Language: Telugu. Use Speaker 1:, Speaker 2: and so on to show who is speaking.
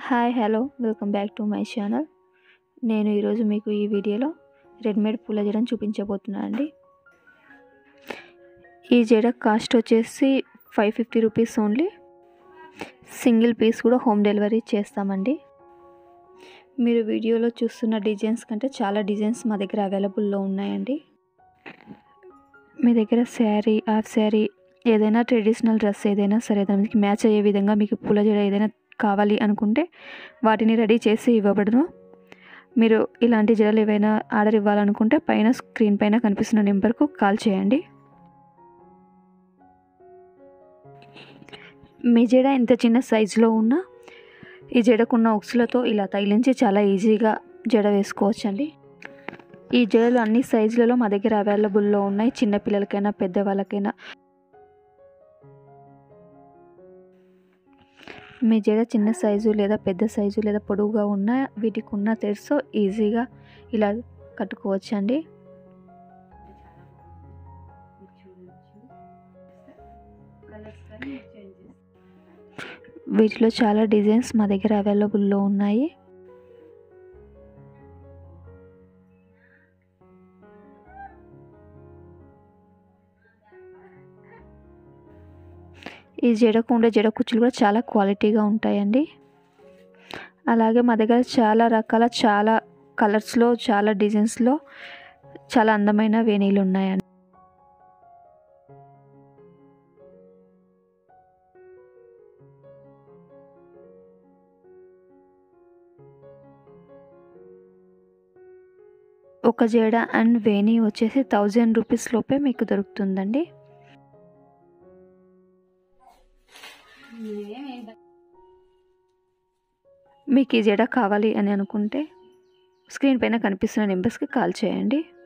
Speaker 1: hi hello welcome back to my channel నేను ఈరోజు మీకు ఈ వీడియోలో రెడీమేడ్ పూల జడని చూపించబోతున్నాను అండి ఈ జడ కాస్ట్ వచ్చేసి five fifty rupees only single piece కూడా హోమ్ డెలివరీ చేస్తామండి మీరు వీడియోలో చూస్తున్న డిజైన్స్ కంటే చాలా డిజైన్స్ మా దగ్గర అవైలబుల్లో ఉన్నాయండి మీ దగ్గర శారీ హాఫ్ శారీ ఏదైనా ట్రెడిషనల్ డ్రెస్ ఏదైనా సరే దానికి మ్యాచ్ అయ్యే విధంగా మీకు పూల జడ ఏదైనా కావాలి అనుకుంటే వాటిని రెడీ చేసి ఇవ్వబడును మీరు ఇలాంటి జడలు ఏవైనా ఆర్డర్ ఇవ్వాలనుకుంటే పైన స్క్రీన్ పైన కనిపిస్తున్న నెంబర్కు కాల్ చేయండి మీ జడ ఎంత చిన్న సైజులో ఉన్నా ఈ జడకున్న ఉక్సులతో ఇలా తగిలించి చాలా ఈజీగా జడ వేసుకోవచ్చండి ఈ జడలు అన్ని సైజులలో మా దగ్గర అవైలబుల్లో ఉన్నాయి చిన్నపిల్లలకైనా పెద్దవాళ్ళకైనా మీ జడ చిన్న సైజు లేదా పెద్ద సైజు లేదా పొడవుగా ఉన్న వీటికి ఉన్న తెడ్స్తో ఈజీగా ఇలా కట్టుకోవచ్చండి వీటిలో చాలా డిజైన్స్ మా దగ్గర అవైలబుల్లో ఉన్నాయి ఈ జడకు ఉండే జడ కుచ్చులు కూడా చాలా క్వాలిటీగా ఉంటాయండి అలాగే మా దగ్గర చాలా రకాల చాలా కలర్స్లో చాలా డిజైన్స్లో చాలా అందమైన వేణీలు ఉన్నాయండి ఒక జడ అండ్ వేణి వచ్చేసి థౌజండ్ రూపీస్ లోపే మీకు దొరుకుతుందండి మీకు ఈ జడ కావాలి అని అనుకుంటే స్క్రీన్ పైన కనిపిస్తున్న నెంబర్స్కి కాల్ చేయండి